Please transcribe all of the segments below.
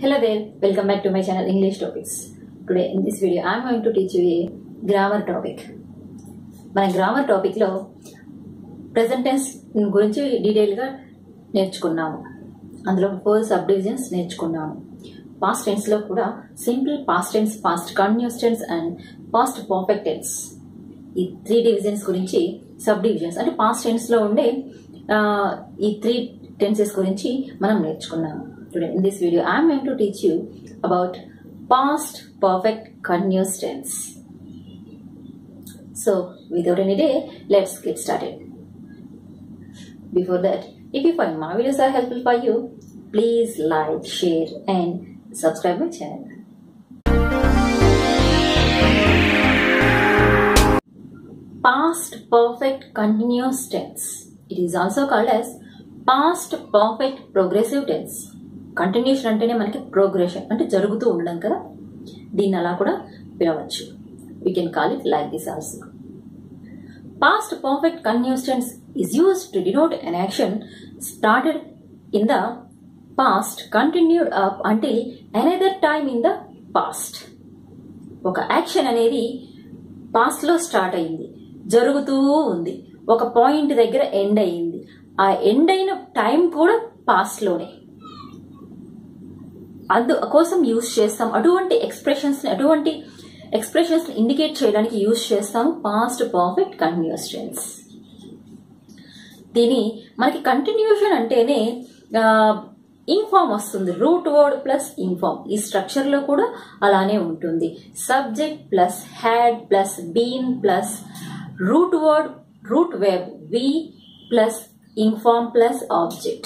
Hello there, welcome back to my channel English Topics. Today in this video I am going to teach you a grammar topic. మన grammar టాపిక్లో present tense గురించి డీటెయిల్గా నేర్చుకున్నాము అందులో four sub divisions నేర్చుకున్నాము past టెన్స్లో కూడా simple past tense past continuous tense and past perfect tense ఈ త్రీ డివిజన్స్ గురించి సబ్ డివిజన్స్ అంటే పాస్ట్ టెన్స్లో ఉండే ఆ, ఈ త్రీ టెన్సెస్ గురించి మనం నేర్చుకున్నాము today in this video I'm going to teach you about past perfect continuous tense So, without any delay, let's get started. Before that, if you find my videos are helpful for you, please like, share, and subscribe my channel. Past perfect continuous tense. It is also called as past perfect progressive tense. Continuation అంటేనే మనకి progression అంటే జరుగుతూ ఉండడం కదా దీన్ని అలా కూడా పిలవచ్చు we can call it like this also. Past perfect continuous tense is used to denote an action started in the past, continued up until another time in the past. ఒక యాక్షన్ అనేది పాస్ట్ లో start అయింది జరుగుతూ ఉంది ఒక point దగ్గర end అయింది ఆ ఎండ్ అయిన టైం కూడా పాస్ట్ లోనే అందు కోసం యూజ్ చేస్తాం అటువంటి ఎక్స్ప్రెషన్స్ అటువంటి ఎక్స్ప్రెషన్స్ ఇండికేట్ చేయడానికి యూజ్ చేస్తాము పాస్ట్ పర్ఫెక్ట్ కంటిన్యూస్ టెన్స్ దీని మనకి కంటిన్యూషన్ అంటేనే ఇన్ఫార్మ్ వస్తుంది రూట్ వర్డ్ ప్లస్ ఇన్ఫార్మ్ ఈ స్ట్రక్చర్ లో కూడా అలానే ఉంటుంది subject plus had plus been plus root word root verb V plus ing form plus object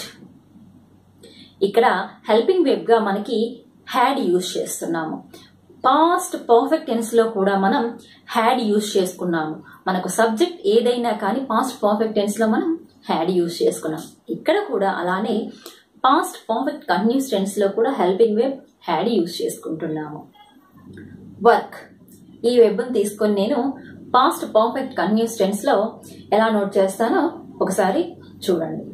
ఇక్కడ హెల్పింగ్ వెబ్ గా మనకి హ్యాడ్ యూజ్ చేస్తున్నాము పాస్ట్ పర్ఫెక్ట్ టెన్స్ లో కూడా మనం హ్యాడ్ యూజ్ చేసుకున్నాము మనకు సబ్జెక్ట్ ఏదైనా కానీ పాస్ట్ పర్ఫెక్ట్ టెన్స్ లో మనం హ్యాడ్ యూజ్ చేసుకున్నాం ఇక్కడ కూడా అలానే పాస్ట్ పర్ఫెక్ట్ కంటిన్యూస్ టెన్స్ లో కూడా హెల్పింగ్ వెబ్ హ్యాడ్ యూజ్ చేసుకుంటున్నాము వర్క్ ఈ వెబ్ని తీసుకొని నేను పాస్ట్ పర్ఫెక్ట్ కంటిన్యూస్ టెన్స్ లో ఎలా నోట్ చేస్తానో ఒకసారి చూడండి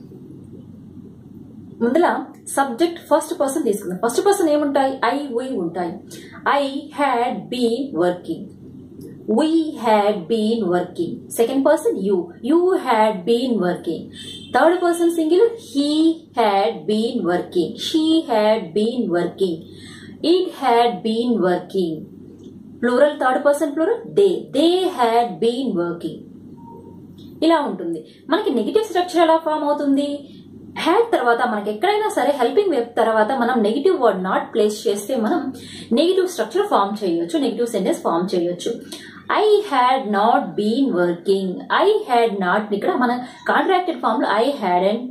ముందల సబ్జెక్ట్ ఫస్ట్ పర్సన్ తీసుకుందాం ఫస్ట్ పర్సన్ ఏముంటాయి ఐ వీ ఉంటాయి I had been working we had been working second person you you had been working third person single he had been working she had been working it had been working plural third person plural they they had been working ఇలా ఉంటుంది మనకి negative structure ఎలా form అవుతుంది had తర్వాత మనకి ఎక్కడైనా సరే helping verb తర్వాత మనం నెగిటివ్ వర్డ్ నాట్ ప్లేస్ చేస్తే మనం నెగిటివ్ స్ట్రక్చర్ ఫామ్ చేయొచ్చు నెగిటివ్ సెంటెన్స్ ఫామ్ చేయొచ్చు I had not been working I had not ఇక్కడ మన కాంట్రాక్టెడ్ ఫామ్ లో I hadn't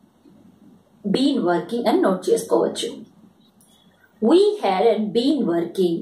been working అని నోట్ చేసుకోవచ్చు we hadn't been working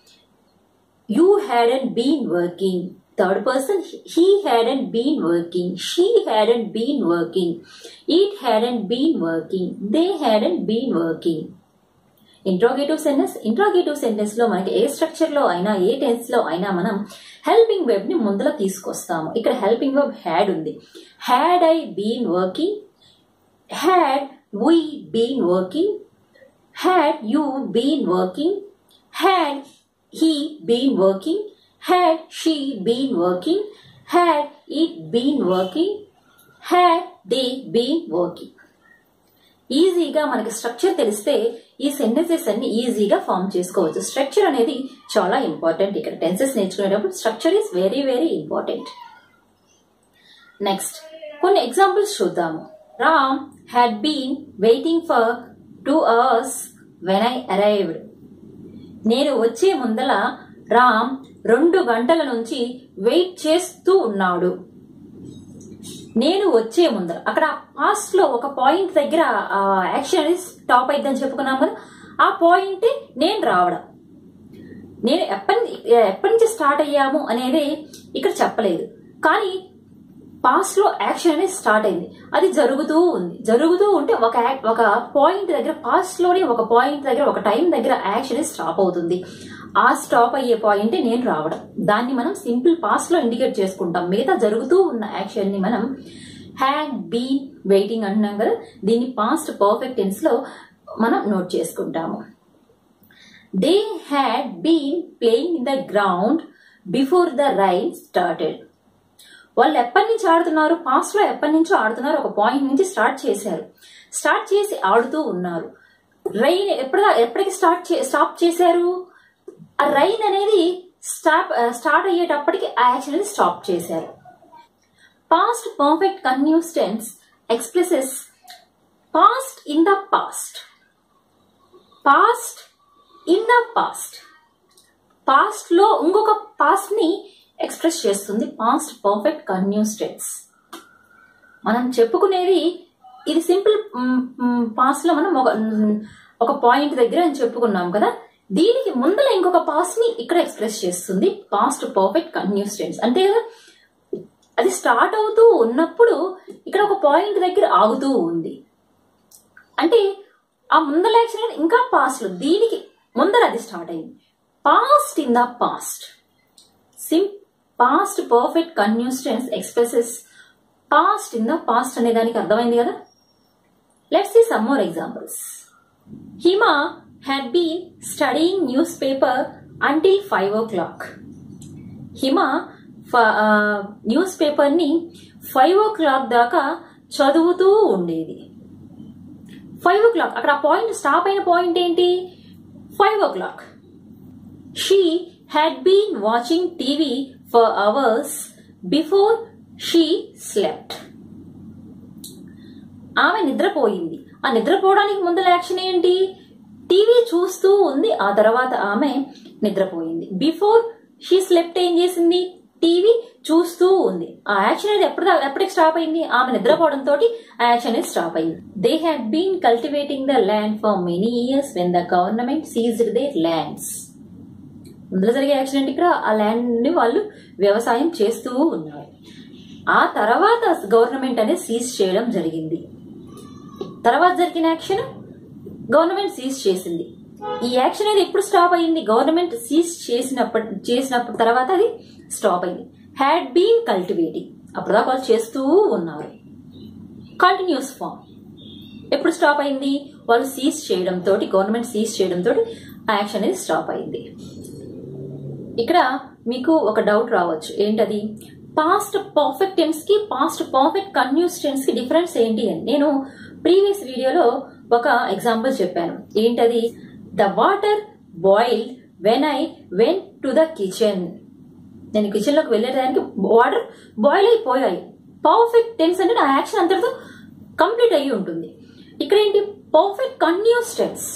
you hadn't been working third person he hadn't been working she hadn't been working it hadn't been working they hadn't been working interrogative sentence interrogative sentence లో మనకి ఏ structure లో అయినా ఏ tense లో అయినా మనం helping verb ని ముందర తీసుకొస్తాము ఇక్కడ హెల్పింగ్ వెబ్ హ్యాడ్ ఉంది had I been working had we been working had you been working had he been working? Had she been working? Had it been working? Had they been working? ఈజీగా మనకి structure తెలిస్తే ఈ sentences అన్ని ఈజీగా form చేసుకోవచ్చు structure అనేది చాలా important ఇక్కడ టెన్సెస్ నేర్చుకునేటప్పుడు structure is very very important next కొన్ని ఎగ్జాంపుల్స్ చూద్దాము Ram had been waiting for two hours when I arrived నేను వచ్చే ముందల రామ్ రెండు గంటల నుంచి వెయిట్ చేస్తూ ఉన్నాడు నేను వచ్చే ముందర అక్కడ పాస్ట్ లో ఒక పాయింట్ దగ్గర యాక్షన్ అనేది స్టాప్ అయిద్దని చెప్పుకున్నాం కదా ఆ పాయింట్ నేను రావడం నేను ఎప్పటి ఎప్పటి నుంచి స్టార్ట్ అయ్యాము అనేది ఇక్కడ చెప్పలేదు కానీ పాస్ట్ లో యాక్షన్ అనేది స్టార్ట్ అయింది అది జరుగుతూ ఉంది జరుగుతూ ఉంటే ఒక యాక్- ఒక పాయింట్ దగ్గర పాస్ట్ లోనే ఒక పాయింట్ దగ్గర ఒక టైం దగ్గర యాక్షన్ అనేది స్టాప్ అవుతుంది ఆ స్టాప్ అయ్యే పాయింటే నేను రావడం దాన్ని మనం సింపుల్ పాస్ట్ లో ఇండికేట్ చేసుకుంటాం మిగతా జరుగుతూ ఉన్న యాక్షన్ ని మనం హ్యాడ్ బీన్ వెయిటింగ్ అంటున్నాం కదా దీన్ని పాస్ట్ పర్ఫెక్ట్ టెన్స్ లో మనం నోట్ చేసుకుంటాము they had been playing in the ground before the rain started వాళ్ళు ఎప్పటి నుంచి ఆడుతున్నారు పాస్ట్ లో ఎప్పటి నుంచో ఆడుతున్నారు ఒక పాయింట్ నుంచి స్టార్ట్ చేశారు స్టార్ట్ చేసి ఆడుతూ ఉన్నారు రైన్ ఎప్పుడు ఎప్పటికి స్టార్ట్ స్టాప్ చేశారు ఆ రైన్ అనేది స్టాప్ స్టార్ట్ అయ్యేటప్పటికి ఆ యాక్షన్ అనేది స్టాప్ చేశారు past perfect continuous tense expresses past in the past past in the past past లో ఇంకొక పాస్ట్ ని ఎక్స్ప్రెస్ చేస్తుంది పాస్ట్ పర్ఫెక్ట్ కన్యూస్ టెన్స్ మనం చెప్పుకునేది ఇది సింపుల్ పాస్ట్ లో మనం ఒక ఒక పాయింట్ దగ్గర అని చెప్పుకున్నాం కదా దీనికి ముందర ఇంకొక పాస్ట్ ని ఇక్కడ ఎక్స్ప్రెస్ చేస్తుంది పాస్ట్ పర్ఫెక్ట్ కన్యూస్ టెన్స్ అంతే కదా అది స్టార్ట్ అవుతూ ఉన్నప్పుడు ఇక్కడ ఒక పాయింట్ దగ్గర ఆగుతూ ఉంది అంటే ఆ ముందర యాక్షన్ ఇంకా పాస్ట్ లో దీనికి ముందర అది స్టార్ట్ అయింది పాస్ట్ ఇన్ ద పాస్ట్ సిం past perfect continuous tense expresses past in the past అనే దానికి అర్థమైంది కదా let's see some more examples Hima had been studying newspaper until five o'clock Hima newspaper ని ఫైవ్ ఓ క్లాక్ దాకా చదువుతూ ఉండేది five o'clock అక్కడ point stop అయిన పాయింట్ ఏంటి five o'clock she had been watching TV for hours before she slept ఆమె నిద్రపోయింది ఆ నిద్రపోవడానికి ముందర యాక్షన్ ఏంటి టీవీ చూస్తూ ఉంది ఆ తర్వాత ఆమె నిద్రపోయింది బిఫోర్ షీ స్లెప్ట్ ఏం చేసింది టీవీ చూస్తూ ఉంది ఆ యాక్షన్ అనేది ఎప్పుడు ఎప్పటికి స్టాప్ అయింది ఆమె నిద్రపోవడం తోటి ఆ యాక్షన్ అనేది స్టాప్ అయింది they had been cultivating the land for many years when the government seized their lands ముందర జరిగే యాక్సిడెంట్ ఇక్కడ ఆ ల్యాండ్ ని వాళ్ళు వ్యవసాయం చేస్తూ ఉన్నారు ఆ తర్వాత గవర్నమెంట్ అనేది సీజ్ చేయడం జరిగింది తర్వాత జరిగిన యాక్షన్ గవర్నమెంట్ సీజ్ చేసింది ఈ యాక్షన్ అనేది ఎప్పుడు స్టాప్ అయింది గవర్నమెంట్ సీజ్ చేసినప్పటి చేసినప్పుడు తర్వాత అది స్టాప్ అయింది హ్యాడ్ బీన్ కల్టివేటింగ్ అప్పుడు దాకా వాళ్ళు చేస్తూ ఉన్నారు కంటిన్యూస్ ఫామ్ ఎప్పుడు స్టాప్ అయింది వాళ్ళు సీజ్ చేయడం తోటి గవర్నమెంట్ సీజ్ చేయడం తోటి ఆ యాక్షన్ అనేది స్టాప్ అయింది ఇక్కడ మీకు ఒక డౌట్ రావచ్చు ఏంటది పాస్ట్ పర్ఫెక్ట్ టెన్స్ కి పాస్ట్ పర్ఫెక్ట్ కన్యూస్ టెన్స్ కి డిఫరెన్స్ ఏంటి అని నేను ప్రీవియస్ వీడియోలో ఒక ఎగ్జాంపుల్ చెప్పాను ఏంటది the water boil when I went to the kitchen నేను కిచెన్ లోకి వెళ్ళేదానికి వాటర్ బాయిల్ అయిపోయాయి పర్ఫెక్ట్ టెన్స్ అంటే నా యాక్షన్ అంతటితో కంప్లీట్ అయ్యి ఉంటుంది ఇక్కడ ఏంటి perfect continuous tense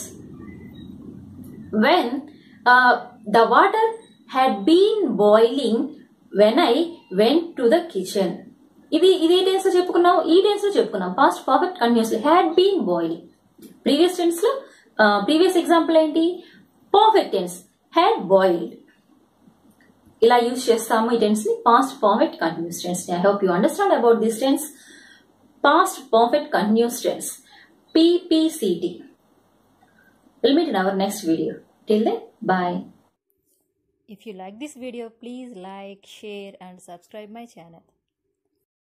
when the water had been boiling when I went to the kitchen ఇది ఇది ఏ టెన్స్ లో చెప్పుకున్నాం ఈ టెన్స్ లో చెప్పుకున్నాం past perfect continuous had been boiling previous tense లో ప్రీవియస్ ఎగ్జాంపుల్ ఏంటి పర్ఫెక్ట్ టెన్స్ హ్యాడ్ బాయిల్డ్ ఇలా యూజ్ చేస్తాము ఈ టెన్స్ ని past perfect continuous tense I hope you understand about this tense past perfect continuous tense PPCT will meet in our next video till then bye If you like this video, please like, share and subscribe my channel.